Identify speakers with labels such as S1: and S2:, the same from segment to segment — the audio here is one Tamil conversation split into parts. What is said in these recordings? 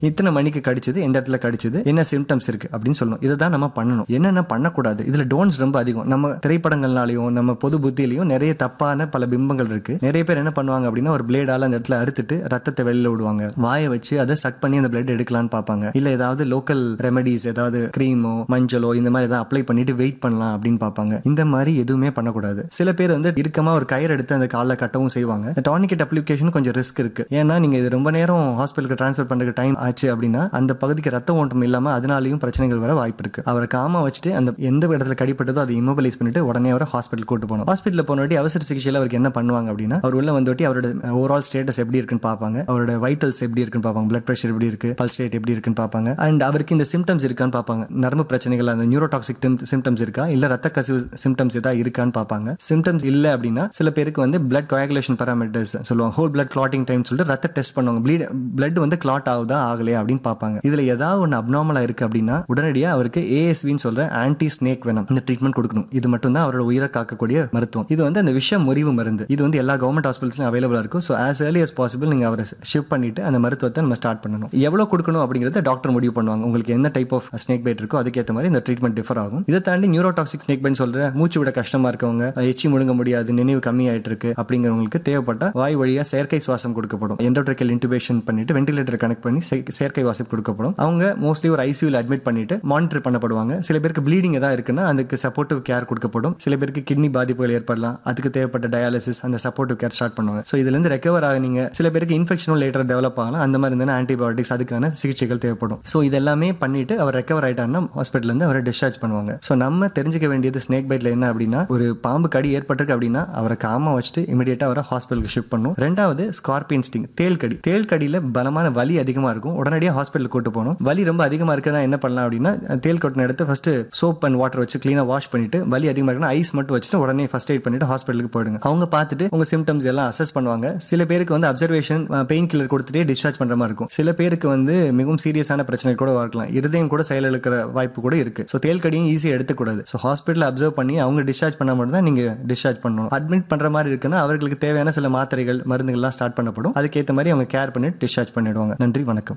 S1: இத்தனை மணிக்கு கடிச்சது எந்த இடத்துல கடிச்சது என்ன சிம்டம்ஸ் இருக்கு அப்படின்னு சொல்லணும் இதை தான் நம்ம பண்ணணும் என்னென்ன பண்ணக்கூடாது இதுல டோன்ஸ் ரொம்ப அதிகம் நம்ம திரைப்படங்கள்னாலையும் நம்ம பொது புத்தியிலையும் நிறைய தப்பான பல பிம்பங்கள் இருக்கு நிறைய பேர் என்ன பண்ணுவாங்க அப்படின்னா ஒரு பிளேடால அந்த இடத்துல அறுத்துட்டு ரத்தத்தை வெளியில விடுவாங்க வாயை வச்சு அதை சக் பண்ணி அந்த பிளட் எடுக்கலாம்னு பார்ப்பாங்க இல்ல ஏதாவது லோக்கல் ரெமெடிஸ் ஏதாவது கிரீமோ மஞ்சளோ இந்த மாதிரி ஏதாவது அப்ளை பண்ணிட்டு வெயிட் பண்ணலாம் அப்படின்னு பார்ப்பாங்க இந்த மாதிரி எதுவுமே பண்ணக்கூடாது சில பேர் வந்து இறுக்கமா ஒரு கயிறு எடுத்து அந்த காலில் கட்டவும் செய்வாங்க இந்த டானிக்கெட் அப்ளிகேஷன் கொஞ்சம் ரிஸ்க் இருக்கு ஏன்னா நீங்க இது ரொம்ப நேரம் ஹாஸ்பிட்டலுக்கு ட்ரான்ஸ்ஃபர் பண்றதுக்கு டைம் ஆச்சு அப்படின்னா அந்த பகுதிக்கு ரத்த ஓட்டம் இல்லாம அதனாலையும் பிரச்சனைகள் வர வாய்ப்பு இருக்கு அவரை காம வச்சுட்டு அந்த எந்த இடத்துல கடிப்பட்டதோ அதை இம்மோபிலைஸ் பண்ணிட்டு உடனே அவரை ஹாஸ்பிட்டல் கூட்டு போகணும் ஹாஸ்பிட்டல் போனவாட்டி அவசர சிகிச்சையில் அவருக்கு என்ன பண்ணுவாங்க அப்படின்னா அவர் உள்ள வந்தோட்டி அவரோட ஓவரால் ஸ்டேட்டஸ் எப்படி இருக்குன்னு பார்ப்பாங்க அவரோட வைட்டல்ஸ் எப்படி இருக்குன்னு பார்ப்பாங்க பிளட் ப்ரெஷர் எப்படி இருக்கு பல்ஸ் ரேட் எப்படி இருக்குன்னு பார்ப்பாங்க அண்ட் அவருக்கு இந்த சிம்டம்ஸ் இருக்கான்னு பார்ப்பாங்க நரம்பு பிரச்சனைகள் அந்த நியூரோடாக்சிக் சிம்டம்ஸ் இருக்கா இல்ல ரத்த கசிவு சிம்டம்ஸ் ஏதாவது இருக்கான்னு பார்ப்பாங்க சிம்டம்ஸ் இல்ல அப்படின்னா சில பேருக்கு வந்து பிளட் கோயாகுலேஷன் பேராமீட்டர்ஸ் சொல்லுவாங்க ஹோல் பிளட் கிளாட்டிங் டைம் சொல்லிட்டு ரத்த டெஸ்ட் பண்ணுவாங்க ப்ளீட் பிளட் வந்து கிளாட் ஆகுதா ஆகலையா அப்படின்னு பார்ப்பாங்க இதுல ஏதாவது ஒன்று அப்நார்மலா இருக்கு அப்படின்னா உடனடியாக அவருக்கு ஏஎஸ்வின்னு சொல்ற ஆன்டி ஸ்னேக் வெனம் இந்த ட்ரீட்மெண்ட் கொடுக்கணும் இது மட்டும் தான் அவரோட உயிரை காக்கக்கூடிய மருத்துவம் இது வந்து அந்த விஷ முறிவு மருந்து இது வந்து எல்லா கவர்மெண்ட் ஹாஸ்பிட்டல்ஸ்லையும் அவைலபிளா இருக்கும் so as early as possible நீங்க அவரை ஷிஃப்ட் பண்ணிட்டு அந்த மருத்துவத்தை நம்ம ஸ்டார்ட் பண்ணணும் எவ்வளவு கொடுக்கணும் அப்படிங்கறத டாக்டர் முடிவு பண்ணுவாங்க உங்களுக்கு என்ன டைப் ஆஃப் ஸ்னேக் பைட் இருக்கோ அதுக்கேற்ற மாதிரி இந்த ட்ரீட்மெண்ட் டிஃபர் ஆகும் இதை தாண்டி நியூரோடாக்சிக் ஸ்னேக் பைட் சொல்ற மூச்சு விட கஷ்டமா இருக்கவங்க எச்சி முழுங்க முடியாது நினைவு கம்மி ஆயிட்டு இருக்கு அப்படிங்கிறவங்களுக்கு தேவைப்பட்ட வாய் வழியா செயற்கை சுவாசம் கொடுக்கப்படும் எண்டோட்ரிக்கல் இன்டுபேஷன் பண்ணிட்டு வென்டிலேட்டர் கனெக்ட் பண்ணி செய்- செயற்கை வாசம் கொடுக்கப்படும் அவங்க மோஸ்ட்லி ஒரு ஐசியூல அட்மிட் பண்ணிட்டு மானிட்டர் பண்ணப்படுவாங்க சில பேருக்கு ப்ளீடிங் ஏதாவது இருக்குன்னா அதுக்கு சப்போர்ட்டிவ் கேர் கொடுக்கப்படும் சில பேருக்கு கிட்னி பாதிப்புகள் ஏற்படலாம் அதுக்கு தேவைப்பட்ட டயாலிசிஸ் அந்த சப்போர்ட்டிவ் கேர் ஸ்டார்ட் பண்ணுவாங்க ஸோ இதுல இருந்து ரெக்கவர் ஆகுனீங்க சில பேருக்கு இன்ஃபெக்ஷனும் லேட்டர் டெவலப் ஆகலாம் அந்த மாதிரி இருந்தால் ஆன்டிபயோட்டிக்ஸ் அதுக்கான சிகிச்சைகள் தேவைப்படும் ஸோ இதெல்லாமே பண்ணிட்டு அவர் ரெக்கவர் ஆயிட்டாருன்னா ஹாஸ்பிட்டல் இருந்து அவரை டிஸ்சார்ஜ் பண்ணுவாங்க ஸோ நம்ம தெரிஞ்சுக்க வேண்டியது ஸ்னேக் பைட்ல என்ன அப்படின்னா ஒரு பாம்பு கடி ஏற்பட்டிருக்கு அப்படின்னா அவரை காம வச்சுட்டு இமீடியட்டா அவரை ஹாஸ்பிட்டலுக்கு ஷிஃப்ட் பண்ணும் ரெண்டாவது ஸ்கார்பியன் ஸ்டிங் தேல் கடி தேல் கடியில பலமான வலி அதிகமா இருக்கும் உடனடியாக ஹாஸ்பிட்டலுக்கு கூட்டு போகணும் வலி ரொம்ப அதிகமா இருக்குன்னா என்ன பண்ணலாம் அப்படின்னா தேல் கொட்டின எடுத்து ஃபர்ஸ்ட் சோப் அண்ட் வாட்டர் வச்சு க்ளீனாக வாஷ் பண்ணிட்டு வலி அதிகமாக இருக்குன்னா ஐஸ் மட்டும் வச்சுட்டு உடனே ஃபர்ஸ்ட் எய்ட் பண்ணிட்டு ஹாஸ்பிட்டலுக்கு போயிடுங்க அவங்க பார்த்துட்டு உங்க சிம்டம்ஸ் எல்லாம் அசஸ் பண்ணுவாங்க சில பேருக்கு வந்து அப்சர்வேஷன் பெயின் கில்லர் கொடுத்துட்டே டிஸ்சார்ஜ் பண்ற மாதிரி இருக்கும் சில பேருக்கு வந்து மிகவும் சீரியஸான பிரச்சனை கூட இருக்கலாம் இருதயம் கூட செயல் இழக்கிற வாய்ப்பு கூட இருக்கு ஸோ தேல் கடியும் ஈஸியாக எடுத்துக்கூடாது ஸோ ஹாஸ்பிட்டல் அப்சர்வ் பண்ணி அவங்க டிஸ்சார்ஜ் பண்ண மட்டும் தான் நீங்க டிஸ்சார்ஜ் பண்ணணும் அட்மிட் பண்ற மாதிரி இருக்குன்னா அவர்களுக்கு தேவையான சில மாத்திரைகள் மருந்துகள்லாம் ஸ்டார்ட் பண்ணப்படும் அதுக்கேற்ற மாதிரி அவங்க கேர் பண்ணிட்டு டிஸ்சார்ஜ் பண்ணிடுவாங்க நன்றி வணக்கம்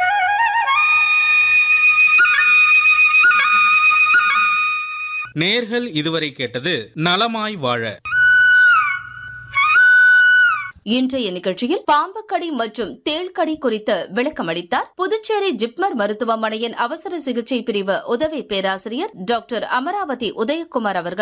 S2: நேர்கள் இதுவரை கேட்டது நலமாய் வாழ
S3: இன்றைய நிகழ்ச்சியில் பாம்புக்கடி மற்றும் தேள்கடி குறித்து விளக்கமளித்தார் புதுச்சேரி ஜிப்மர் மருத்துவமனையின் அவசர சிகிச்சை பிரிவு உதவி பேராசிரியர் டாக்டர் அமராவதி உதயகுமார் அவர்கள்